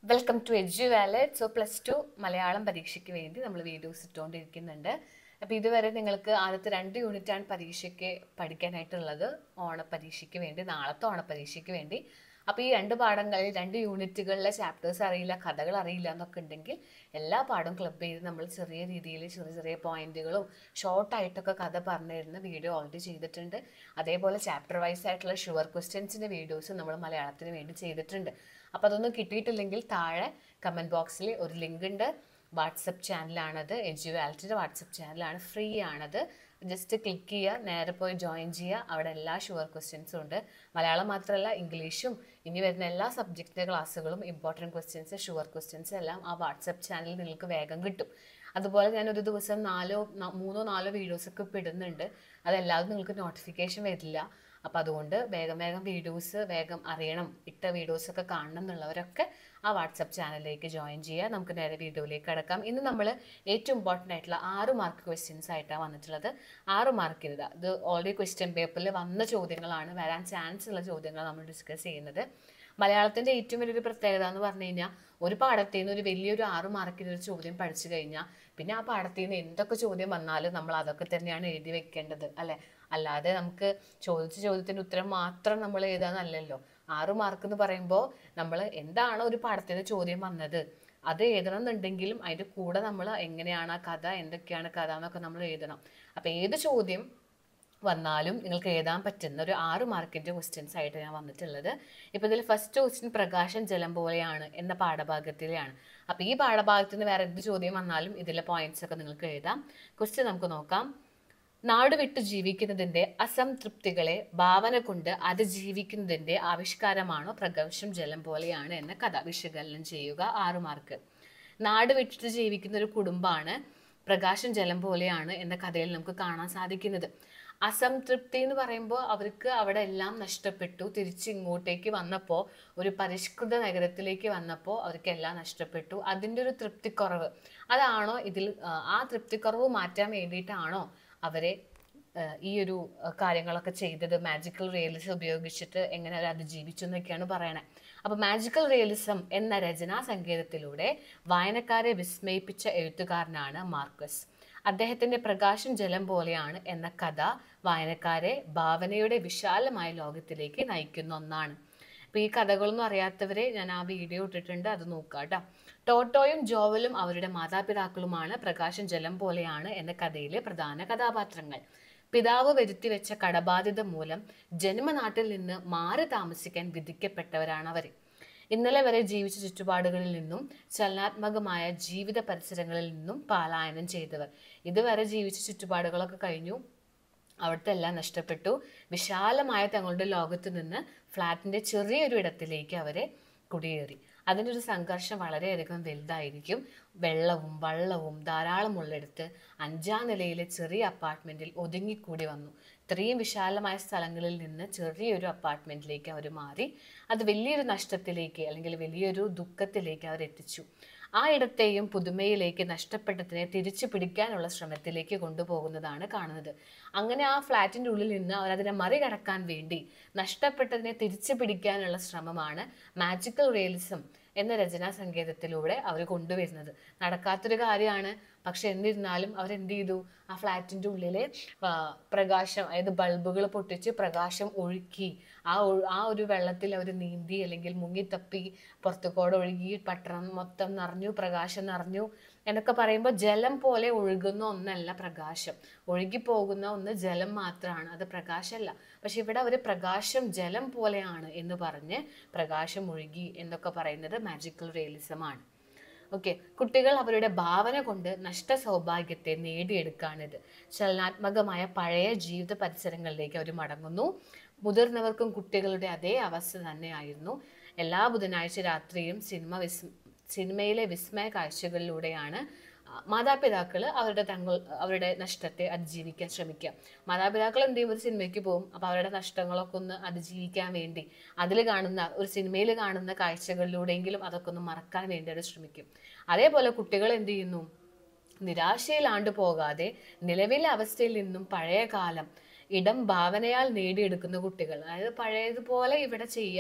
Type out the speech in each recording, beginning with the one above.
welcome to Eduvality so plus two Malayalam പരീക്ഷയ്ക്ക് വേണ്ടി നമ്മൾ വീഡിയോസ് ഇട്ടുകൊണ്ടിരിക്കുന്നുണ്ട് അപ്പോൾ ഇതുവരെ നിങ്ങൾക്ക് ആദ്യത്തെ രണ്ട് യൂണിറ്റാണ് പരീക്ഷയ്ക്ക് പഠിക്കാനായിട്ടുള്ളത് ഓണപ്പരീക്ഷയ്ക്ക് വേണ്ടി നാളത്തെ ഓണപ്പരീക്ഷയ്ക്ക് വേണ്ടി അപ്പോൾ ഈ രണ്ട് പാഠങ്ങളിൽ രണ്ട് യൂണിറ്റുകളിലെ ചാപ്റ്റേഴ്സ് അറിയില്ല കഥകൾ അറിയില്ല എന്നൊക്കെ ഉണ്ടെങ്കിൽ എല്ലാ പാഠവും ക്ലബ് ചെയ്ത് നമ്മൾ ചെറിയ രീതിയിൽ ചെറിയ ചെറിയ പോയിന്റുകളും ഷോർട്ടായിട്ടൊക്കെ കഥ പറഞ്ഞു തരുന്ന വീഡിയോ ഓൾറെഡി ചെയ്തിട്ടുണ്ട് അതേപോലെ ചാപ്റ്റർ വൈസ് ആയിട്ടുള്ള ഷുവർ ക്വസ്റ്റ്യൻസിൻ്റെ വീഡിയോസ് നമ്മൾ മലയാളത്തിന് വേണ്ടി ചെയ്തിട്ടുണ്ട് അപ്പോൾ അതൊന്നും കിട്ടിയിട്ടില്ലെങ്കിൽ താഴെ കമൻറ്റ് ബോക്സിൽ ഒരു ലിങ്ക് ഉണ്ട് വാട്സപ്പ് ചാനലാണത് എജുവാലിറ്റിയുടെ വാട്സപ്പ് ചാനലാണ് ഫ്രീ ആണത് ജസ്റ്റ് ക്ലിക്ക് ചെയ്യുക നേരെ പോയി ജോയിൻ ചെയ്യുക അവിടെ എല്ലാ ഷുവർ ക്വസ്റ്റ്യൻസും ഉണ്ട് മലയാളം മാത്രമല്ല ഇംഗ്ലീഷും ഇനി വരുന്ന എല്ലാ സബ്ജക്റ്റിൻ്റെ ക്ലാസ്സുകളും ഇമ്പോർട്ടൻറ്റ് ക്വസ്റ്റ്യൻസ് ഷുവർ ക്വസ്റ്റ്യൻസ് എല്ലാം ആ വാട്സപ്പ് ചാനലിൽ നിങ്ങൾക്ക് വേഗം കിട്ടും അതുപോലെ ഞാൻ ഒരു ദിവസം നാലോ ന- മൂന്നോ നാലോ വീഡിയോസൊക്കെ ഇപ്പോൾ ഇടുന്നുണ്ട് അതെല്ലാതും നിങ്ങൾക്ക് നോട്ടിഫിക്കേഷൻ വരില്ല അപ്പോൾ അതുകൊണ്ട് വേഗം വേഗം വീഡിയോസ് വേഗം അറിയണം ഇട്ട വീഡിയോസൊക്കെ കാണണം എന്നുള്ളവരൊക്കെ ആ വാട്സപ്പ് ചാനലിലേക്ക് ജോയിൻ ചെയ്യുക നമുക്ക് നേരെ വീഡിയോയിലേക്ക് കിടക്കാം ഇന്ന് നമ്മൾ ഏറ്റവും ഇമ്പോർട്ടൻ്റ് ആയിട്ടുള്ള ആറ് മാർക്ക് ക്വസ്റ്റ്യൻസ് ആയിട്ടാണ് വന്നിട്ടുള്ളത് ആറ് മാർക്കിന് ഇതാ ഇത് ഓൾറെഡി ക്വസ്റ്റ്യൻ പേപ്പറിൽ വന്ന ചോദ്യങ്ങളാണ് വരാൻ ചാൻസ് ഉള്ള ചോദ്യങ്ങൾ നമ്മൾ ഡിസ്കസ് ചെയ്യുന്നത് മലയാളത്തിൻ്റെ ഏറ്റവും വലിയൊരു പ്രത്യേകത എന്ന് പറഞ്ഞു കഴിഞ്ഞാൽ ഒരു പാഠത്തിൽ നിന്ന് ഒരു വലിയൊരു ആറ് മാർക്കിന് ഒരു ചോദ്യം പഠിച്ചു കഴിഞ്ഞാൽ പിന്നെ ആ പാഠത്തിൽ നിന്ന് എന്തൊക്കെ ചോദ്യം വന്നാലും നമ്മൾ അതൊക്കെ തന്നെയാണ് എഴുതി വെക്കേണ്ടത് അല്ലെ അല്ലാതെ നമുക്ക് ചോദിച്ച ചോദ്യത്തിന് ഉത്തരം മാത്രം നമ്മൾ എഴുതാന്നല്ലല്ലോ ആറ് മാർക്ക് എന്ന് പറയുമ്പോൾ നമ്മൾ എന്താണോ ഒരു പാഠത്തിൽ നിന്ന് ചോദ്യം വന്നത് അത് എഴുതണം എന്നുണ്ടെങ്കിലും അതിൻ്റെ കൂടെ നമ്മൾ എങ്ങനെയാണ് ആ കഥ എന്തൊക്കെയാണ് കഥ എന്നൊക്കെ നമ്മൾ എഴുതണം അപ്പം ഏത് ചോദ്യം വന്നാലും നിങ്ങൾക്ക് എഴുതാൻ പറ്റുന്ന ഒരു ആറ് മാർക്കിൻ്റെ ക്വസ്റ്റ്യൻസ് ആയിട്ട് ഞാൻ വന്നിട്ടുള്ളത് ഇപ്പോൾ ഇതിൽ ഫസ്റ്റ് ക്വസ്റ്റ്യൻ പ്രകാശം ജലം പോലെയാണ് എന്ന പാഠഭാഗത്തിലെയാണ് അപ്പോൾ ഈ പാഠഭാഗത്ത് നിന്ന് വേറെ എന്ത് ചോദ്യം വന്നാലും ഇതിലെ പോയിന്റ്സ് ഒക്കെ നിങ്ങൾക്ക് എഴുതാം ക്വസ്റ്റ്യൻ നമുക്ക് നോക്കാം നാട് വിട്ട് ജീവിക്കുന്നതിൻ്റെ അസംതൃപ്തികളെ ഭാവന കൊണ്ട് അതിജീവിക്കുന്നതിൻ്റെ ആവിഷ്കാരമാണോ പ്രകാശം ജലം പോലെയാണ് എന്ന കഥ വിശകലനം ചെയ്യുക ആറ് മാർക്ക് നാട് വിട്ടിട്ട് ജീവിക്കുന്ന ഒരു കുടുംബമാണ് പ്രകാശം ജലം പോലെയാണ് എന്ന കഥയിൽ നമുക്ക് കാണാൻ സാധിക്കുന്നത് അസംതൃപ്തി എന്ന് പറയുമ്പോൾ അവർക്ക് അവിടെ എല്ലാം നഷ്ടപ്പെട്ടു തിരിച്ച് ഇങ്ങോട്ടേക്ക് വന്നപ്പോൾ ഒരു പരിഷ്കൃത നഗരത്തിലേക്ക് വന്നപ്പോൾ അവർക്ക് എല്ലാം നഷ്ടപ്പെട്ടു അതിൻ്റെ ഒരു തൃപ്തിക്കുറവ് അതാണോ ഇതിൽ ആ, ആ തൃപ്തിക്കുറവ് മാറ്റാൻ വേണ്ടിയിട്ടാണോ അവരെ ആ, ഈ ഒരു ആ, കാര്യങ്ങളൊക്കെ ചെയ്തത് മാജിക്കൽ റിയലിസം ഉപയോഗിച്ചിട്ട് എങ്ങനെ അവർ അതിജീവിച്ചു എന്നൊക്കെയാണ് പറയണേ അപ്പോൾ മാജിക്കൽ റിയലിസം എന്ന രചനാ സങ്കേതത്തിലൂടെ വായനക്കാരെ വിസ്മയിപ്പിച്ച എഴുത്തുകാരനാണ് മാർക്കസ് അദ്ദേഹത്തിന്റെ പ്രകാശം ജലം പോലെയാണ് എന്ന കഥ വായനക്കാരെ ഭാവനയുടെ വിശാലമായ ലോകത്തിലേക്ക് നയിക്കുന്ന ഒന്നാണ് അപ്പോൾ ഈ കഥകളൊന്നും അറിയാത്തവരെ ഞാൻ ആ വീഡിയോ ഇട്ടിട്ടുണ്ട് അത് നോക്കുക കേട്ടോ ടോട്ടോയും ജോവലും അവരുടെ മാതാപിതാക്കളുമാണ് പ്രകാശം ജലം പോലെയാണ് എന്ന കഥയിലെ പ്രധാന കഥാപാത്രങ്ങൾ പിതാവ് വരുത്തി വെച്ച കടബാധ്യത മൂലം ജന്മനാട്ടിൽ നിന്ന് മാറി താമസിക്കാൻ വിധിക്കപ്പെട്ടവരാണ് അവർ ഇന്നലെ വരെ ജീവിച്ച ചുറ്റുപാടുകളിൽ നിന്നും ചലനാത്മകമായ ജീവിത പരിസരങ്ങളിൽ നിന്നും പലായനം ചെയ്തവർ ഇതുവരെ ജീവിച്ച ചുറ്റുപാടുകളൊക്കെ കഴിഞ്ഞു അവിടുത്തെ എല്ലാം നഷ്ടപ്പെട്ടു വിശാലമായ തങ്ങളുടെ ലോകത്ത് നിന്ന് ഫ്ലാറ്റിന്റെ ചെറിയൊരു ഇടത്തിലേക്ക് അവരെ കുടിയേറി അതിൻ്റെ ഒരു സംഘർഷം വളരെയധികം വലുതായിരിക്കും വെള്ളവും വള്ളവും ധാരാളമുള്ളിടത്ത് അഞ്ചാം നിലയിലെ ചെറിയ അപ്പാർട്ട്മെന്റിൽ ഒതുങ്ങിക്കൂടി വന്നു ഇത്രയും വിശാലമായ സ്ഥലങ്ങളിൽ നിന്ന് ചെറിയൊരു അപ്പാർട്ട്മെന്റിലേക്ക് അവർ മാറി അത് വലിയൊരു നഷ്ടത്തിലേക്ക് അല്ലെങ്കിൽ വലിയൊരു ദുഃഖത്തിലേക്ക് അവർ എത്തിച്ചു ആ ഇടത്തെയും പുതുമയിലേക്ക് നഷ്ടപ്പെട്ടതിനെ തിരിച്ചു പിടിക്കാനുള്ള ശ്രമത്തിലേക്ക് കൊണ്ടുപോകുന്നതാണ് കാണുന്നത് അങ്ങനെ ആ ഫ്ലാറ്റിൻ്റെ ഉള്ളിൽ നിന്ന് അവർ അതിനെ മറികടക്കാൻ വേണ്ടി നഷ്ടപ്പെട്ടതിനെ തിരിച്ചു പിടിക്കാനുള്ള ശ്രമമാണ് മാജിക്കൽ റിയലിസം എന്ന രചനാ സങ്കേതത്തിലൂടെ അവർ കൊണ്ടുവരുന്നത് നടക്കാത്തൊരു കാര്യമാണ് പക്ഷെ എന്നിരുന്നാലും അവരെന്ത് ചെയ്തു ആ ഫ്ലാറ്റിൻ്റെ ഉള്ളിലെ ആ, പ്രകാശം അതായത് ബൾബുകൾ പൊട്ടിച്ച് പ്രകാശം ഒഴുക്കി ആ ഒഴു- ആ ഒരു വെള്ളത്തിൽ അവർ നീന്തി അല്ലെങ്കിൽ മുങ്ങിത്തപ്പി പുറത്തുകൂടെ ഒഴുകി പട്ടണം മൊത്തം നിറഞ്ഞു പ്രകാശം നിറഞ്ഞു എന്നൊക്കെ പറയുമ്പോൾ ജലം പോലെ ഒഴുകുന്ന ഒന്നല്ല പ്രകാശം ഒഴുകി പോകുന്ന ഒന്ന് ജലം മാത്രമാണ് അത് പ്രകാശമല്ല പക്ഷെ ഇവിടെ അവർ പ്രകാശം ജലം പോലെയാണ് എന്ന് പറഞ്ഞ് പ്രകാശം ഒഴുകി എന്നൊക്കെ പറയുന്നത് മാജിക്കൽ റിയലിസമാണ് ഓക്കെ കുട്ടികൾ അവരുടെ ഭാവന കൊണ്ട് നഷ്ട സൗഭാഗ്യത്തെ നേടിയെടുക്കാണിത് ചലനാത്മകമായ പഴയ ജീവിത പരിസരങ്ങളിലേക്ക് അവർ മടങ്ങുന്നു മുതിർന്നവർക്കും കുട്ടികളുടെ അതേ അവസ്ഥ തന്നെയായിരുന്നു എല്ലാ ബുധനാഴ്ച രാത്രിയും സിനിമ വിസ് സിനിമയിലെ വിസ്മയ കാഴ്ചകളിലൂടെയാണ് മാതാപിതാക്കൾ അവരുടെ തങ്ങൾ അവരുടെ നഷ്ടത്തെ അതിജീവിക്കാൻ ശ്രമിക്കുക മാതാപിതാക്കൾ എന്ത് ചെയ്യും ഒരു സിനിമയ്ക്ക് പോകും അപ്പോൾ അവരുടെ നഷ്ടങ്ങളൊക്കെ ഒന്ന് അതിജീവിക്കാൻ വേണ്ടി അതിൽ കാണുന്ന ഒരു സിനിമയിൽ കാണുന്ന കാഴ്ചകളിലൂടെയെങ്കിലും അതൊക്കെ ഒന്ന് മറക്കാൻ വേണ്ടി അവർ ശ്രമിക്കും അതേപോലെ കുട്ടികൾ എന്ത് ചെയ്യുന്നു നിരാശയിലാണ്ട് പോകാതെ നിലവിലെ അവസ്ഥയിൽ നിന്നും പഴയ കാലം ഇടം ഭാവനയാൽ നേടിയെടുക്കുന്ന കുട്ടികൾ അതായത് പഴയതുപോലെ ഇവിടെ ചെയ്യുക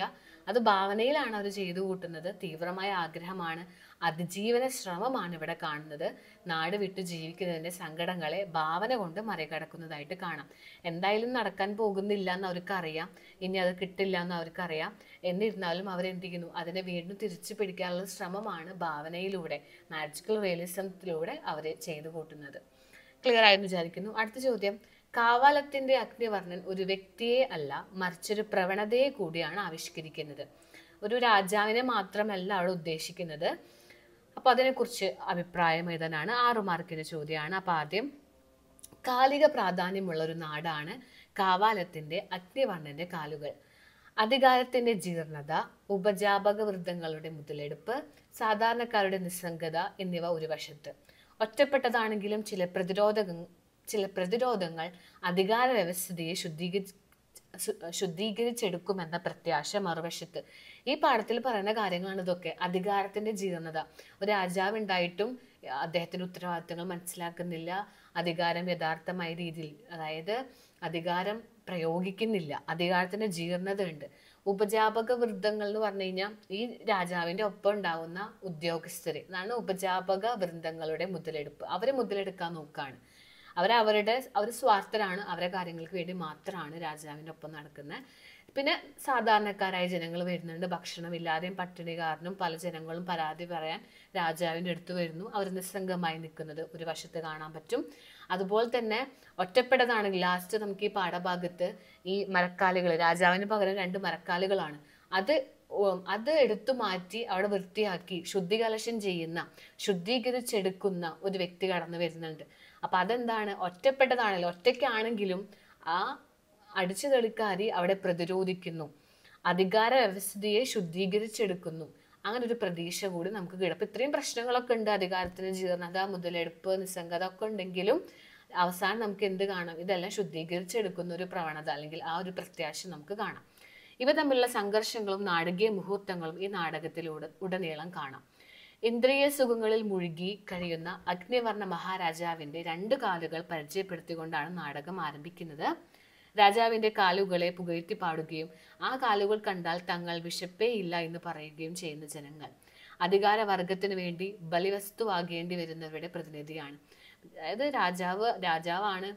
അത് ഭാവനയിലാണ് അവർ ചെയ്തു കൂട്ടുന്നത് തീവ്രമായ ആഗ്രഹമാണ് അതിജീവന ശ്രമമാണ് ഇവിടെ കാണുന്നത് നാട് വിട്ടു ജീവിക്കുന്നതിന്റെ സങ്കടങ്ങളെ ഭാവന കൊണ്ട് മറികടക്കുന്നതായിട്ട് കാണാം എന്തായാലും നടക്കാൻ പോകുന്നില്ല എന്ന് അവർക്ക് അറിയാം ഇനി അത് കിട്ടില്ല എന്ന് അവർക്കറിയാം എന്നിരുന്നാലും അവരെന്ത് ചെയ്യുന്നു അതിനെ വീണ്ടും തിരിച്ചു പിടിക്കാനുള്ള ശ്രമമാണ് ഭാവനയിലൂടെ മാജിക്കൽ റിയലിസത്തിലൂടെ അവർ ചെയ്തു കൂട്ടുന്നത് ക്ലിയർ ആയെന്ന് വിചാരിക്കുന്നു അടുത്ത ചോദ്യം കാവാലത്തിന്റെ അഗ്നിവർണ്ണൻ ഒരു വ്യക്തിയെ അല്ല മറിച്ചൊരു പ്രവണതയെ കൂടിയാണ് ആവിഷ്കരിക്കുന്നത് ഒരു രാജാവിനെ മാത്രമല്ല അവിടെ ഉദ്ദേശിക്കുന്നത് അപ്പൊ അതിനെക്കുറിച്ച് അഭിപ്രായം എഴുതാനാണ് ആറു മാർക്കിന്റെ ചോദ്യമാണ് അപ്പൊ ആദ്യം കാലിക പ്രാധാന്യമുള്ള ഒരു നാടാണ് കാവാലത്തിന്റെ അഗ്നിവർണ്ണന്റെ കാലുകൾ അധികാരത്തിന്റെ ജീർണത ഉപജാപക വൃദ്ധങ്ങളുടെ മുതലെടുപ്പ് സാധാരണക്കാരുടെ നിസ്സംഗത എന്നിവ ഒരു വശത്ത് ഒറ്റപ്പെട്ടതാണെങ്കിലും ചില പ്രതിരോധ ചില പ്രതിരോധങ്ങൾ അധികാര വ്യവസ്ഥിതിയെ ശുദ്ധീകരി ശു- ശുദ്ധീകരിച്ചെടുക്കുമെന്ന പ്രത്യാശ മറുവശത്ത് ഈ പാഠത്തിൽ പറയുന്ന കാര്യങ്ങളാണ് ഇതൊക്കെ അധികാരത്തിന്റെ ജീർണത ഒരു രാജാവ് ഉണ്ടായിട്ടും അദ്ദേഹത്തിന്റെ ഉത്തരവാദിത്തങ്ങൾ മനസ്സിലാക്കുന്നില്ല അധികാരം യഥാർത്ഥമായ രീതിയിൽ അതായത് അധികാരം പ്രയോഗിക്കുന്നില്ല അധികാരത്തിന്റെ ജീർണത ഉണ്ട് ഉപജാപക വൃദ്ധങ്ങൾ എന്ന് പറഞ്ഞു കഴിഞ്ഞാൽ ഈ രാജാവിന്റെ ഒപ്പം ഉണ്ടാവുന്ന ഉദ്യോഗസ്ഥര് അതാണ് ഉപജാപക വൃന്ദങ്ങളുടെ മുതലെടുപ്പ് അവരെ മുതലെടുക്കാൻ നോക്കാണ് അവർ അവരുടെ അവർ സ്വാർത്ഥരാണ് അവരുടെ കാര്യങ്ങൾക്ക് വേണ്ടി മാത്രമാണ് രാജാവിൻ്റെ ഒപ്പം നടക്കുന്നത് പിന്നെ സാധാരണക്കാരായ ജനങ്ങൾ വരുന്നുണ്ട് ഭക്ഷണമില്ലാതെയും പട്ടിണി കാരണം പല ജനങ്ങളും പരാതി പറയാൻ രാജാവിൻ്റെ അടുത്ത് വരുന്നു അവർ നിസ്സംഗമായി നിൽക്കുന്നത് ഒരു വശത്ത് കാണാൻ പറ്റും അതുപോലെ തന്നെ ഒറ്റപ്പെട്ടതാണെങ്കിൽ ലാസ്റ്റ് നമുക്ക് ഈ പാഠഭാഗത്ത് ഈ മരക്കാലുകൾ രാജാവിന് പകരം രണ്ട് മരക്കാലുകളാണ് അത് ഉം, അത് എടുത്തു മാറ്റി അവിടെ വൃത്തിയാക്കി ശുദ്ധികലശം ചെയ്യുന്ന ശുദ്ധീകരിച്ചെടുക്കുന്ന ഒരു വ്യക്തി കടന്നു വരുന്നുണ്ട് അപ്പൊ അതെന്താണ് ഒറ്റപ്പെട്ടതാണല്ലോ ഒറ്റയ്ക്കാണെങ്കിലും ആ അടിച്ചു തെളിക്കാരി അവിടെ പ്രതിരോധിക്കുന്നു അധികാര വ്യവസ്ഥിതിയെ ശുദ്ധീകരിച്ചെടുക്കുന്നു അങ്ങനെ ഒരു പ്രതീക്ഷ കൂടി നമുക്ക് കിട്ടും അപ്പൊ ഇത്രയും പ്രശ്നങ്ങളൊക്കെ ഉണ്ട് അധികാരത്തിന് ജീർണത മുതലെടുപ്പ് നിസ്സംഗത ഒക്കെ ഉണ്ടെങ്കിലും അവസാനം നമുക്ക് എന്ത് കാണാം ഇതെല്ലാം ശുദ്ധീകരിച്ചെടുക്കുന്ന ഒരു പ്രവണത അല്ലെങ്കിൽ ആ ഒരു പ്രത്യാശ നമുക്ക് കാണാം ഇവ തമ്മിലുള്ള സംഘർഷങ്ങളും നാടകീയ മുഹൂർത്തങ്ങളും ഈ നാടകത്തിലൂടെ ഉടനീളം കാണാം ഇന്ദ്രിയ സുഖങ്ങളിൽ മുഴുകി കഴിയുന്ന അഗ്നിവർണ്ണ മഹാരാജാവിന്റെ രണ്ട് കാലുകൾ പരിചയപ്പെടുത്തിക്കൊണ്ടാണ് നാടകം ആരംഭിക്കുന്നത് രാജാവിന്റെ കാലുകളെ പുകഴ്ത്തി പാടുകയും ആ കാലുകൾ കണ്ടാൽ തങ്ങൾ വിശപ്പേ ഇല്ല എന്ന് പറയുകയും ചെയ്യുന്ന ജനങ്ങൾ അധികാരവർഗത്തിന് വേണ്ടി ബലിവസ്തുവാകേണ്ടി വരുന്നവരുടെ പ്രതിനിധിയാണ് അതായത് രാജാവ് രാജാവാണ്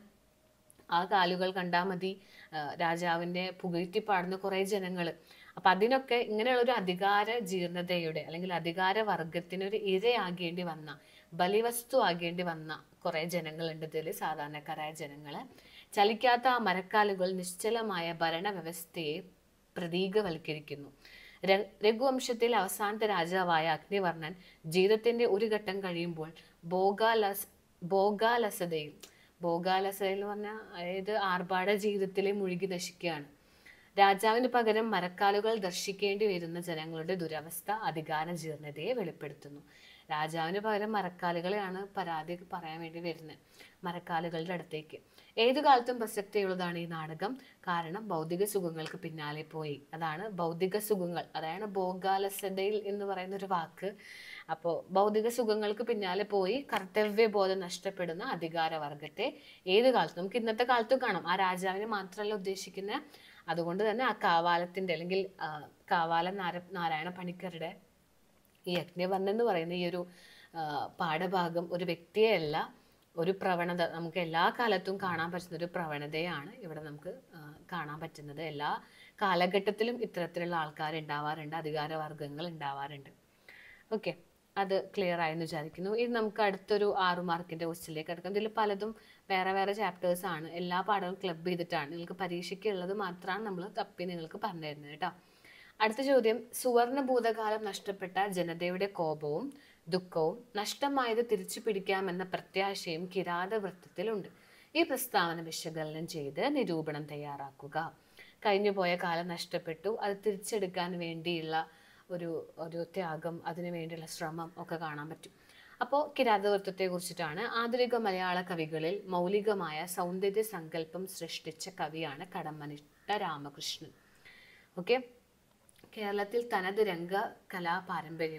ആ കാലുകൾ കണ്ടാൽ മതി ആ, രാജാവിന്റെ പുകഴ്ത്തി പാടുന്ന കുറെ ജനങ്ങൾ അപ്പൊ അതിനൊക്കെ ഇങ്ങനെയുള്ള ഒരു അധികാര ജീർണതയുടെ അല്ലെങ്കിൽ അധികാര വർഗത്തിന് ഒരു ഇരയാകേണ്ടി വന്ന ബലിവസ്തു ആകേണ്ടി വന്ന കുറെ ജനങ്ങളുണ്ട് ഇതിൽ സാധാരണക്കാരായ ജനങ്ങള് ചലിക്കാത്ത ആ മരക്കാലുകൾ നിശ്ചലമായ ഭരണ വ്യവസ്ഥയെ പ്രതീകവൽക്കരിക്കുന്നു ര- രഘുവംശത്തിൽ അവസാനത്തെ രാജാവായ അഗ്നിവർണ്ണൻ ജീവിതത്തിന്റെ ഒരു ഘട്ടം കഴിയുമ്പോൾ ഭോഗാലസ് ഭോഗാലസതയിൽ ഭോഗാലസതയിൽ എന്ന് പറഞ്ഞാൽ അതായത് ആർഭാട ജീവിതത്തിലെ മുഴുകി നശിക്കുകയാണ് രാജാവിന് പകരം മരക്കാലുകൾ ദർശിക്കേണ്ടി വരുന്ന ജനങ്ങളുടെ ദുരവസ്ഥ അധികാര ജീർണതയെ വെളിപ്പെടുത്തുന്നു രാജാവിന് പകരം മരക്കാലുകളെയാണ് പരാതി പറയാൻ വേണ്ടി വരുന്നത് മരക്കാലുകളുടെ അടുത്തേക്ക് ഏതു കാലത്തും പ്രസക്തിയുള്ളതാണ് ഈ നാടകം കാരണം ഭൗതിക സുഖങ്ങൾക്ക് പിന്നാലെ പോയി അതാണ് ഭൗതിക സുഖങ്ങൾ അതാണ് ഭോഗാലസതയിൽ എന്ന് പറയുന്ന ഒരു വാക്ക് അപ്പോൾ ഭൗതിക സുഖങ്ങൾക്ക് പിന്നാലെ പോയി കർത്തവ്യബോധം നഷ്ടപ്പെടുന്ന അധികാരവർഗത്തെ ഏത് കാലത്തും നമുക്ക് ഇന്നത്തെ കാലത്തും കാണാം ആ രാജാവിനെ മാത്രമല്ല ഉദ്ദേശിക്കുന്നത് അതുകൊണ്ട് തന്നെ ആ കാവാലത്തിന്റെ അല്ലെങ്കിൽ ആ, കാവാലം നാര നാരായണ പണിക്കരുടെ ഈ അഗ്നിവർണ്ണൻ എന്ന് പറയുന്ന ഈ ഒരു ആ, പാഠഭാഗം ഒരു വ്യക്തിയെയല്ല ഒരു പ്രവണത നമുക്ക് എല്ലാ കാലത്തും കാണാൻ പറ്റുന്ന ഒരു പ്രവണതയാണ് ഇവിടെ നമുക്ക് ആ, കാണാൻ പറ്റുന്നത് എല്ലാ കാലഘട്ടത്തിലും ഇത്തരത്തിലുള്ള ആൾക്കാർ ഉണ്ടാവാറുണ്ട് അധികാരവർഗങ്ങൾ ഉണ്ടാവാറുണ്ട് ഓക്കെ അത് ക്ലിയർ ആയെന്ന് വിചാരിക്കുന്നു ഇത് നമുക്ക് അടുത്തൊരു ആറു മാർക്കിന്റെ ക്വസ്റ്റിലേക്ക് എടുക്കാം ഇതിൽ പലതും വേറെ വേറെ ചാപ്റ്റേഴ്സ് ആണ് എല്ലാ പാഠവും ക്ലബ് ചെയ്തിട്ടാണ് നിങ്ങൾക്ക് പരീക്ഷയ്ക്ക് ഉള്ളത് മാത്രമാണ് നമ്മൾ തപ്പി നിങ്ങൾക്ക് പറഞ്ഞു തരുന്നത് കേട്ടോ അടുത്ത ചോദ്യം സുവർണ ഭൂതകാലം നഷ്ടപ്പെട്ട ജനതയുടെ കോപവും ദുഃഖവും നഷ്ടമായത് തിരിച്ചു പിടിക്കാമെന്ന പ്രത്യാശയും കിരാത വൃത്തത്തിലുണ്ട് ഈ പ്രസ്താവന വിശകലനം ചെയ്ത് നിരൂപണം തയ്യാറാക്കുക കഴിഞ്ഞുപോയ കാലം നഷ്ടപ്പെട്ടു അത് തിരിച്ചെടുക്കാൻ വേണ്ടിയുള്ള ഒരു ഒരു ത്യാഗം അതിനു വേണ്ടിയുള്ള ശ്രമം ഒക്കെ കാണാൻ പറ്റും അപ്പോൾ കിരാതവൃത്തത്തെ കുറിച്ചിട്ടാണ് ആധുനിക മലയാള കവികളിൽ മൗലികമായ സൗന്ദര്യ സങ്കല്പം സൃഷ്ടിച്ച കവിയാണ് കടമ്മനിട്ട രാമകൃഷ്ണൻ ഓക്കെ കേരളത്തിൽ തനത് രംഗ കലാ പാരമ്പര്യവും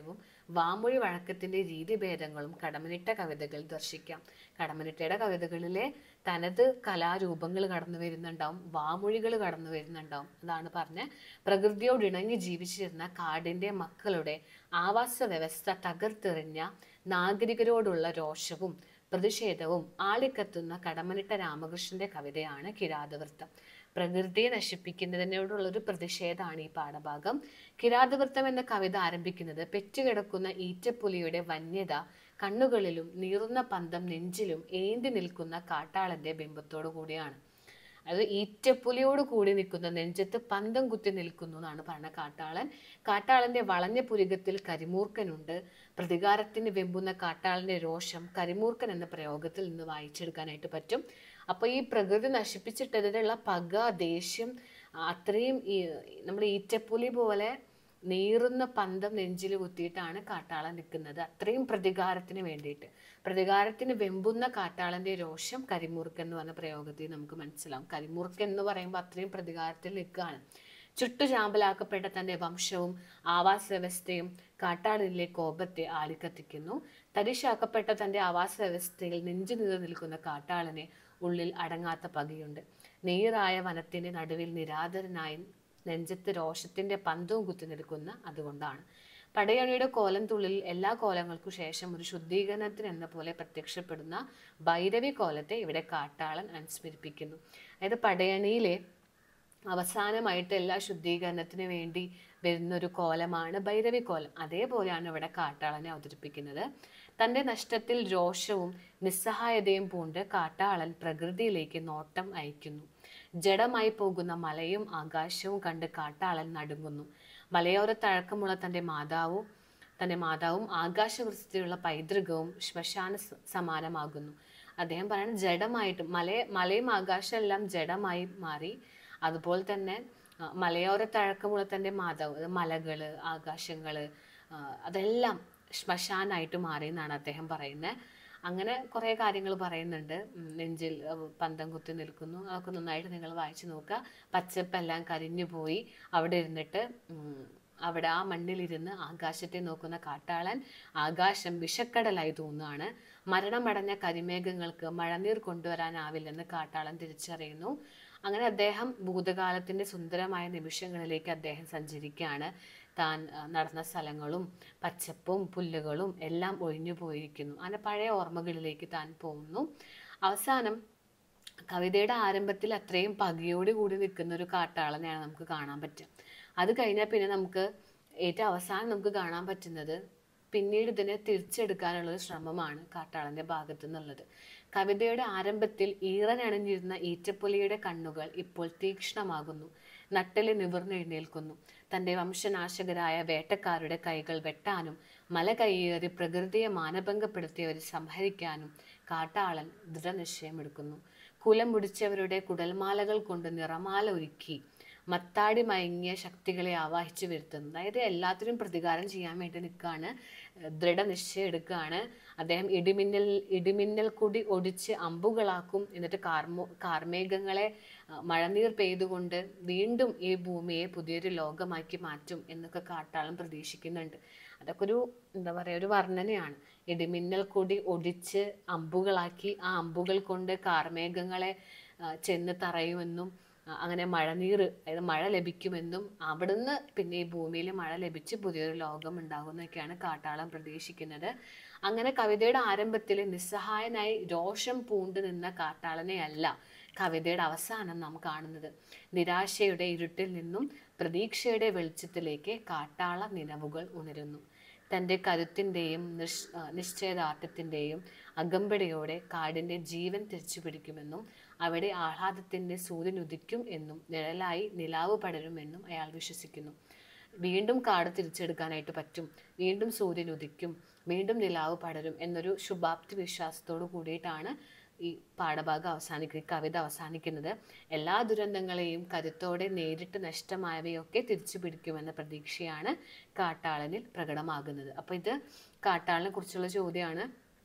വാമൊഴി വഴക്കത്തിന്റെ രീതിഭേദങ്ങളും കടമനിട്ട കവിതകൾ ദർശിക്കാം കടമനിട്ടയുടെ കവിതകളിലെ തനത് കലാരൂപങ്ങൾ കടന്നു വരുന്നുണ്ടാവും വാമൊഴികൾ കടന്നു വരുന്നുണ്ടാവും അതാണ് പറഞ്ഞ പ്രകൃതിയോട് ഇണങ്ങി ജീവിച്ചിരുന്ന കാടിന്റെ മക്കളുടെ ആവാസ വ്യവസ്ഥ തകർത്തെറിഞ്ഞ നാഗരികരോടുള്ള രോഷവും പ്രതിഷേധവും ആളിക്കത്തുന്ന കടമനിട്ട രാമകൃഷ്ണന്റെ കവിതയാണ് കിരാതവൃത്തം പ്രകൃതിയെ നശിപ്പിക്കുന്നതിനോടുള്ള ഒരു പ്രതിഷേധമാണ് ഈ പാഠഭാഗം കിരാതവൃത്തം എന്ന കവിത ആരംഭിക്കുന്നത് പെറ്റുകിടക്കുന്ന ഈറ്റപ്പുലിയുടെ വന്യത കണ്ണുകളിലും നീറുന്ന പന്തം നെഞ്ചിലും ഏന്തി നിൽക്കുന്ന കാട്ടാളന്റെ ബിംബത്തോടു കൂടിയാണ് അത് ഈറ്റപ്പുലിയോട് കൂടി നിൽക്കുന്ന നെഞ്ചത്ത് പന്തം കുത്തി നിൽക്കുന്നു എന്നാണ് പറഞ്ഞ കാട്ടാളൻ കാട്ടാളന്റെ വളഞ്ഞ പുരികത്തിൽ കരിമൂർക്കനുണ്ട് പ്രതികാരത്തിന് വെമ്പുന്ന കാട്ടാളന്റെ രോഷം കരിമൂർക്കൻ എന്ന പ്രയോഗത്തിൽ നിന്ന് വായിച്ചെടുക്കാനായിട്ട് പറ്റും അപ്പൊ ഈ പ്രകൃതി നശിപ്പിച്ചിട്ടതിലുള്ള പക ദേഷ്യം അത്രയും ഈ നമ്മുടെ ഈറ്റപ്പുലി പോലെ നീറുന്ന പന്തം നെഞ്ചിൽ കുത്തിയിട്ടാണ് കാട്ടാളൻ നിൽക്കുന്നത് അത്രയും പ്രതികാരത്തിന് വേണ്ടിയിട്ട് പ്രതികാരത്തിന് വെമ്പുന്ന കാട്ടാളന്റെ രോഷം കരിമുറുക്കൻ എന്ന് പറഞ്ഞ പ്രയോഗത്തിൽ നമുക്ക് മനസ്സിലാവും കരിമുറുക്കൻ എന്ന് പറയുമ്പോൾ അത്രയും പ്രതികാരത്തിൽ നിൽക്കുകയാണ് ചുട്ടുചാമ്പലാക്കപ്പെട്ട തന്റെ വംശവും ആവാസ വ്യവസ്ഥയും കാട്ടാളിലെ കോപത്തെ ആളിക്കത്തിക്കുന്നു തരിശാക്കപ്പെട്ട തന്റെ ആവാസ വ്യവസ്ഥയിൽ നെഞ്ചു നീർ നിൽക്കുന്ന കാട്ടാളനെ ഉള്ളിൽ അടങ്ങാത്ത പകയുണ്ട് നീറായ വനത്തിന്റെ നടുവിൽ നിരാധരനായി നെഞ്ചത്ത് രോഷത്തിന്റെ പന്തവും കുത്തി നിൽക്കുന്ന അതുകൊണ്ടാണ് പടയണിയുടെ കോലം തുള്ളിൽ എല്ലാ കോലങ്ങൾക്കും ശേഷം ഒരു ശുദ്ധീകരണത്തിന് എന്ന പോലെ പ്രത്യക്ഷപ്പെടുന്ന ഭൈരവി കോലത്തെ ഇവിടെ കാട്ടാളൻ അനുസ്മരിപ്പിക്കുന്നു അതായത് പടയണിയിലെ അവസാനമായിട്ട് എല്ലാ ശുദ്ധീകരണത്തിന് വേണ്ടി വരുന്ന ഒരു കോലമാണ് ഭൈരവി കോലം അതേപോലെയാണ് ഇവിടെ കാട്ടാളനെ അവതരിപ്പിക്കുന്നത് തൻ്റെ നഷ്ടത്തിൽ രോഷവും നിസ്സഹായതയും പൂണ്ട് കാട്ടാളൻ പ്രകൃതിയിലേക്ക് നോട്ടം അയക്കുന്നു ജഡമായി പോകുന്ന മലയും ആകാശവും കണ്ട് കാട്ടാളൻ നടുങ്ങുന്നു മലയോരത്തഴക്കമുള്ള തൻ്റെ മാതാവും തൻ്റെ മാതാവും ആകാശവൃത്തിയുള്ള പൈതൃകവും ശ്മശാന സ- സമാനമാകുന്നു അദ്ദേഹം പറയുന്നത് ജഡമായിട്ട് മല മലയും ആകാശം എല്ലാം ജഡമായി മാറി അതുപോലെ തന്നെ ആ, മലയോരത്തഴക്കമുള്ള തൻ്റെ മാതാവ് അത് മലകള് ആകാശങ്ങള് ആ, അതെല്ലാം ശ്മശാനായിട്ട് മാറി എന്നാണ് അദ്ദേഹം പറയുന്നത് അങ്ങനെ കുറേ കാര്യങ്ങൾ പറയുന്നുണ്ട് ഉം, നെഞ്ചിൽ ആ, പന്തം കുത്തി നിൽക്കുന്നു അതൊക്കെ നന്നായിട്ട് നിങ്ങൾ വായിച്ചു നോക്കുക പച്ചപ്പെല്ലാം കരിഞ്ഞു പോയി അവിടെ ഇരുന്നിട്ട് ഉം, അവിടെ ആ മണ്ണിലിരുന്ന് ആകാശത്തെ നോക്കുന്ന കാട്ടാളൻ ആകാശം വിഷക്കടലായി തോന്നുകയാണ് മരണമടഞ്ഞ കരിമേഘങ്ങൾക്ക് മഴനീർ കൊണ്ടുവരാനാവില്ലെന്ന് കാട്ടാളൻ തിരിച്ചറിയുന്നു അങ്ങനെ അദ്ദേഹം ഭൂതകാലത്തിന്റെ സുന്ദരമായ നിമിഷങ്ങളിലേക്ക് അദ്ദേഹം സഞ്ചരിക്കുകയാണ് താൻ ആ, നടന്ന സ്ഥലങ്ങളും പച്ചപ്പും പുല്ലുകളും എല്ലാം ഒഴിഞ്ഞു പോയിരിക്കുന്നു അങ്ങനെ പഴയ ഓർമ്മകളിലേക്ക് താൻ പോകുന്നു അവസാനം കവിതയുടെ ആരംഭത്തിൽ അത്രയും പകയോട് കൂടി നിൽക്കുന്ന ഒരു കാട്ടാളനെയാണ് നമുക്ക് കാണാൻ പറ്റുക അത് കഴിഞ്ഞാൽ പിന്നെ നമുക്ക് ഏറ്റവും അവസാനം നമുക്ക് കാണാൻ പറ്റുന്നത് പിന്നീട് ഇതിനെ തിരിച്ചെടുക്കാനുള്ള ഒരു ശ്രമമാണ് കാട്ടാളന്റെ ഭാഗത്തു നിന്നുള്ളത് കവിതയുടെ ആരംഭത്തിൽ ഈറനണിഞ്ഞിരുന്ന ഈറ്റപ്പുലിയുടെ കണ്ണുകൾ ഇപ്പോൾ തീക്ഷ്ണമാകുന്നു നട്ടല് നിവർന്നെഴുന്നേൽക്കുന്നു തന്റെ വംശനാശകരായ വേട്ടക്കാരുടെ കൈകൾ വെട്ടാനും മല കയ്യേറി പ്രകൃതിയെ മാനഭംഗപ്പെടുത്തിയവരെ സംഹരിക്കാനും കാട്ടാളൻ ദൃഢനിശ്ചയമെടുക്കുന്നു കുലം മുടിച്ചവരുടെ കുടൽമാലകൾ കൊണ്ട് നിറമാല ഒരുക്കി മത്താടി മയങ്ങിയ ശക്തികളെ ആവാഹിച്ചു വരുത്തുന്നു അതായത് എല്ലാത്തിനും പ്രതികാരം ചെയ്യാൻ വേണ്ടി നിൽക്കുകയാണ് ദൃഢനിശ്ചയം എടുക്കുകയാണ് അദ്ദേഹം ഇടിമിന്നൽ ഇടിമിന്നൽ കുടി ഒടിച്ച് അമ്പുകളാക്കും എന്നിട്ട് കാർമോ കാർമേഘങ്ങളെ ആ, മഴനീർ പെയ്തുകൊണ്ട് വീണ്ടും ഈ ഭൂമിയെ പുതിയൊരു ലോകമാക്കി മാറ്റും എന്നൊക്കെ കാട്ടാളം പ്രതീക്ഷിക്കുന്നുണ്ട് അതൊക്കെ ഒരു എന്താ പറയുക ഒരു വർണ്ണനയാണ് ഇടിമിന്നൽ കൂടി ഒടിച്ച് അമ്പുകളാക്കി ആ അമ്പുകൾ കൊണ്ട് കാർമേഘങ്ങളെ ആ, ചെന്ന് തറയുമെന്നും ആ, അങ്ങനെ മഴനീർ അതായത് മഴ ലഭിക്കുമെന്നും അവിടുന്ന് പിന്നെ ഈ ഭൂമിയിൽ മഴ ലഭിച്ച് പുതിയൊരു ലോകം ഉണ്ടാകുമെന്നൊക്കെയാണ് കാട്ടാളം പ്രതീക്ഷിക്കുന്നത് അങ്ങനെ കവിതയുടെ ആരംഭത്തിൽ നിസ്സഹായനായി രോഷം പൂണ്ടു നിന്ന കാട്ടാളനെ അല്ല കവിതയുടെ അവസാനം നാം കാണുന്നത് നിരാശയുടെ ഇരുട്ടിൽ നിന്നും പ്രതീക്ഷയുടെ വെളിച്ചത്തിലേക്ക് കാട്ടാള നിലവുകൾ ഉണരുന്നു തൻ്റെ കരുത്തിൻ്റെയും നിഷ് ആ, നിശ്ചയദാർഢ്യത്തിൻ്റെയും അകമ്പടിയോടെ കാടിൻ്റെ ജീവൻ തിരിച്ചു പിടിക്കുമെന്നും അവിടെ ആഹ്ലാദത്തിൻ്റെ സൂര്യൻ ഉദിക്കും എന്നും നിഴലായി നിലാവ് പടരുമെന്നും അയാൾ വിശ്വസിക്കുന്നു വീണ്ടും കാട് തിരിച്ചെടുക്കാനായിട്ട് പറ്റും വീണ്ടും സൂര്യൻ ഉദിക്കും വീണ്ടും നിലാവ് പടരും എന്നൊരു ശുഭാപ്തി വിശ്വാസത്തോടു കൂടിയിട്ടാണ് ഈ പാഠഭാഗം അവസാനിക്കുന്നത് ഈ കവിത അവസാനിക്കുന്നത് എല്ലാ ദുരന്തങ്ങളെയും കരുത്തോടെ നേരിട്ട് നഷ്ടമായവയൊക്കെ തിരിച്ചു പിടിക്കുമെന്ന പ്രതീക്ഷയാണ് കാട്ടാളനിൽ പ്രകടമാകുന്നത് അപ്പോൾ ഇത് കാട്ടാളനെ കുറിച്ചുള്ള ചോദ്യമാണ്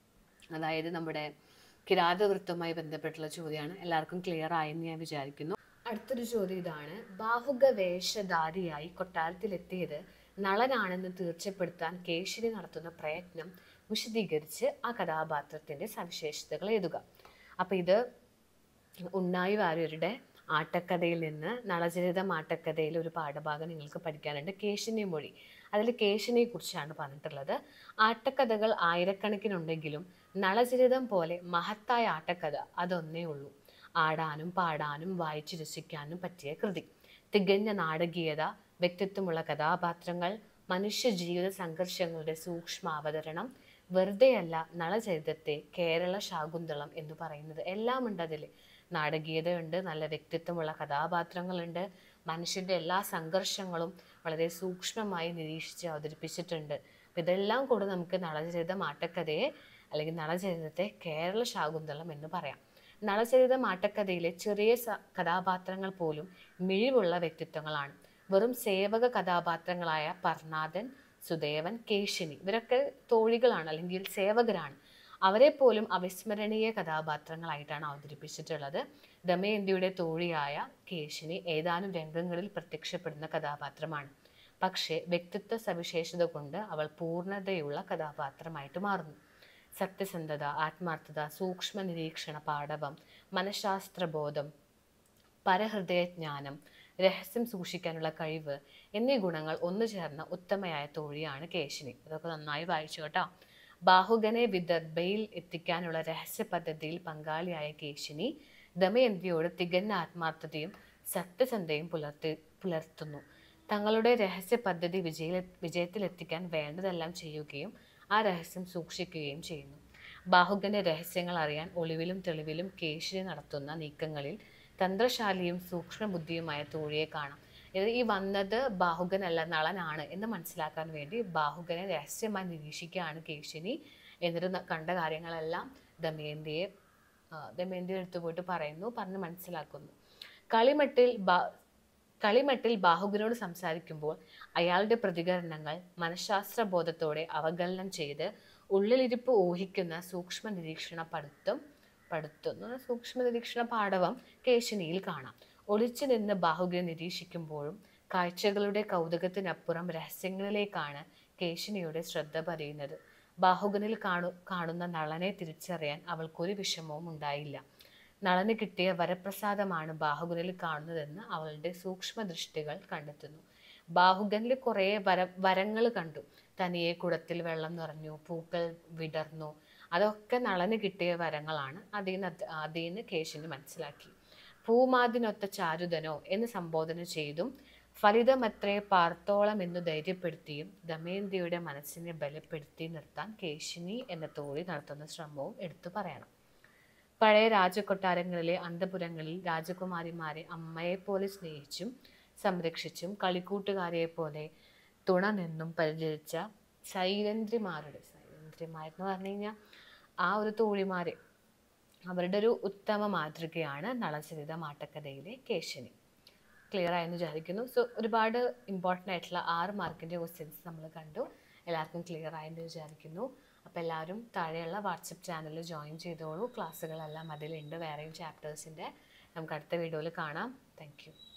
അതായത് നമ്മുടെ കിരാതവൃത്തവുമായി ബന്ധപ്പെട്ടുള്ള ചോദ്യമാണ് എല്ലാവർക്കും ക്ലിയർ ആയെന്ന് ഞാൻ വിചാരിക്കുന്നു അടുത്തൊരു ചോദ്യം ഇതാണ് ബാഹുക വേഷധാരിയായി കൊട്ടാരത്തിലെത്തിയത് നളനാണെന്ന് തീർച്ചപ്പെടുത്താൻ കേശിനി നടത്തുന്ന പ്രയത്നം വിശദീകരിച്ച് ആ കഥാപാത്രത്തിന്റെ സവിശേഷതകൾ എഴുതുക അപ്പൊ ഇത് ഉണ്ണായി വാര്യരുടെ ആട്ടക്കഥയിൽ നിന്ന് നളചരിതം ആട്ടക്കഥയിൽ ഒരു പാഠഭാഗം നിങ്ങൾക്ക് പഠിക്കാനുണ്ട് കേശിനി മൊഴി അതിൽ കേശിനിയെ കുറിച്ചാണ് പറഞ്ഞിട്ടുള്ളത് ആട്ടക്കഥകൾ ആയിരക്കണക്കിനുണ്ടെങ്കിലും നളചരിതം പോലെ മഹത്തായ ആട്ടക്കഥ അതൊന്നേ ഉള്ളൂ ആടാനും പാടാനും വായിച്ചു രസിക്കാനും പറ്റിയ കൃതി തികഞ്ഞ നാടകീയത വ്യക്തിത്വമുള്ള കഥാപാത്രങ്ങൾ മനുഷ്യ ജീവിത സംഘർഷങ്ങളുടെ സൂക്ഷ്മ അവതരണം വെറുതെയല്ല നളചരിതത്തെ കേരള ശാകുന്തളം എന്ന് പറയുന്നത് എല്ലാം ഉണ്ട് അതിൽ നാടകീയതയുണ്ട് നല്ല വ്യക്തിത്വമുള്ള കഥാപാത്രങ്ങളുണ്ട് മനുഷ്യന്റെ എല്ലാ സംഘർഷങ്ങളും വളരെ സൂക്ഷ്മമായി നിരീക്ഷിച്ച് അവതരിപ്പിച്ചിട്ടുണ്ട് അപ്പൊ ഇതെല്ലാം കൂടെ നമുക്ക് നളചരിതം ആട്ടക്കഥയെ അല്ലെങ്കിൽ നളചരിതത്തെ കേരള ശാകുന്തളം എന്ന് പറയാം നളചരിതം ആട്ടക്കഥയിലെ ചെറിയ സ- കഥാപാത്രങ്ങൾ പോലും മിഴിവുള്ള വ്യക്തിത്വങ്ങളാണ് വെറും സേവക കഥാപാത്രങ്ങളായ പർണാഥൻ സുദേവൻ കേശിനി ഇവരൊക്കെ തോഴികളാണ് അല്ലെങ്കിൽ സേവകരാണ് അവരെ പോലും അവിസ്മരണീയ കഥാപാത്രങ്ങളായിട്ടാണ് അവതരിപ്പിച്ചിട്ടുള്ളത് ദമയന്തിയുടെ തോഴിയായ കേശിനി ഏതാനും രംഗങ്ങളിൽ പ്രത്യക്ഷപ്പെടുന്ന കഥാപാത്രമാണ് പക്ഷേ വ്യക്തിത്വ സവിശേഷത കൊണ്ട് അവൾ പൂർണ്ണതയുള്ള കഥാപാത്രമായിട്ട് മാറുന്നു സത്യസന്ധത ആത്മാർത്ഥത സൂക്ഷ്മ നിരീക്ഷണ പാടവം മനഃശാസ്ത്രബോധം പരഹൃദയജ്ഞാനം രഹസ്യം സൂക്ഷിക്കാനുള്ള കഴിവ് എന്നീ ഗുണങ്ങൾ ഒന്നു ചേർന്ന ഉത്തമയായ തോഴിയാണ് കേശിനി അതൊക്കെ നന്നായി വായിച്ചു കേട്ടോ ബാഹുകനെ വിദർഭയിൽ എത്തിക്കാനുള്ള രഹസ്യ പദ്ധതിയിൽ പങ്കാളിയായ കേശിനി ദമയന്തിയോട് തികഞ്ഞ ആത്മാർത്ഥതയും സത്യസന്ധയും പുലർത്തി പുലർത്തുന്നു തങ്ങളുടെ രഹസ്യ പദ്ധതി വിജയ വിജയത്തിലെത്തിക്കാൻ വേണ്ടതെല്ലാം ചെയ്യുകയും ആ രഹസ്യം സൂക്ഷിക്കുകയും ചെയ്യുന്നു ബാഹുകന്റെ രഹസ്യങ്ങൾ അറിയാൻ ഒളിവിലും തെളിവിലും കേശിനി നടത്തുന്ന നീക്കങ്ങളിൽ തന്ത്രശാലിയും സൂക്ഷ്മബുദ്ധിയുമായ തോഴിയെ കാണാം ഇത് ഈ വന്നത് ബാഹുകനല്ല നളനാണ് എന്ന് മനസ്സിലാക്കാൻ വേണ്ടി ബാഹുകനെ രഹസ്യമായി നിരീക്ഷിക്കുകയാണ് കേശിനി എന്നിട്ട് ന- കണ്ട കാര്യങ്ങളെല്ലാം ദമയന്തിയെ ആ, ദമയന്തി എടുത്തു പോയിട്ട് പറയുന്നു പറഞ്ഞ് മനസ്സിലാക്കുന്നു കളിമട്ടിൽ ബാ കളിമട്ടിൽ ബാഹുകനോട് സംസാരിക്കുമ്പോൾ അയാളുടെ പ്രതികരണങ്ങൾ മനഃശാസ്ത്ര ബോധത്തോടെ അവഗണനം ചെയ്ത് ഉള്ളിലിരിപ്പ് ഊഹിക്കുന്ന സൂക്ഷ്മ നിരീക്ഷണ പഠിത്തം പഠിത്തുന്ന സൂക്ഷ്മ നിരീക്ഷണ പാഠവം കേശിനിയിൽ കാണാം ഒളിച്ചു നിന്ന് ബാഹുകനെ നിരീക്ഷിക്കുമ്പോഴും കാഴ്ചകളുടെ കൗതുകത്തിനപ്പുറം രഹസ്യങ്ങളിലേക്കാണ് കേശിനിയുടെ ശ്രദ്ധ പതിയുന്നത് ബാഹുകനിൽ കാണു കാണുന്ന നളനെ തിരിച്ചറിയാൻ അവൾക്കൊരു വിഷമവും ഉണ്ടായില്ല നളന് കിട്ടിയ വരപ്രസാദമാണ് ബാഹുകനിൽ കാണുന്നതെന്ന് അവളുടെ സൂക്ഷ്മ ദൃഷ്ടികൾ കണ്ടെത്തുന്നു ബാഹുകനിൽ കുറേ വര വരങ്ങൾ കണ്ടു തനിയെ കുടത്തിൽ വെള്ളം നിറഞ്ഞു പൂക്കൾ വിടർന്നു അതൊക്കെ നളന് കിട്ടിയ വരങ്ങളാണ് അതിൽ നിന്ന് അത് അതിൽ നിന്ന് കേശിന് മനസ്സിലാക്കി പൂമാതിനൊത്ത ചാരുതനോ എന്ന് സംബോധന ചെയ്തും ഫലിതമത്രേ പാർത്തോളം എന്ന് ധൈര്യപ്പെടുത്തിയും ദമയന്തിയുടെ മനസ്സിനെ ബലപ്പെടുത്തി നിർത്താൻ കേശിനി എന്ന തോഴി നടത്തുന്ന ശ്രമവും എടുത്തു പറയണം പഴയ രാജകൊട്ടാരങ്ങളിലെ അന്തപുരങ്ങളിൽ രാജകുമാരിമാരെ അമ്മയെപ്പോലെ സ്നേഹിച്ചും സംരക്ഷിച്ചും കളിക്കൂട്ടുകാരെ പോലെ തുണ നിന്നും പരിചരിച്ച സൈലന്ദ്രിമാരുടെ സൈലന്ദ്രിമാരെന്ന് പറഞ്ഞു കഴിഞ്ഞാൽ ആ ഒരു തോഴിമാരെ അവരുടെ ഒരു ഉത്തമ മാതൃകയാണ് നളചരിത മാട്ടക്കഥയിലെ കേശിനി ക്ലിയർ ആയെന്ന് വിചാരിക്കുന്നു സോ ഒരുപാട് ഇമ്പോർട്ടൻ്റ് ആയിട്ടുള്ള ആറ് മാർക്കിൻ്റെ ക്വസ്റ്റ്യൻസ് നമ്മൾ കണ്ടു എല്ലാവർക്കും ക്ലിയർ ആയെന്ന് വിചാരിക്കുന്നു അപ്പോൾ എല്ലാവരും താഴെയുള്ള വാട്സപ്പ് ചാനലിൽ ജോയിൻ ചെയ്തോളൂ ക്ലാസ്സുകളെല്ലാം അതിലുണ്ട് വേറെയും ചാപ്റ്റേഴ്സിൻ്റെ നമുക്ക് അടുത്ത വീഡിയോയിൽ കാണാം താങ്ക് യു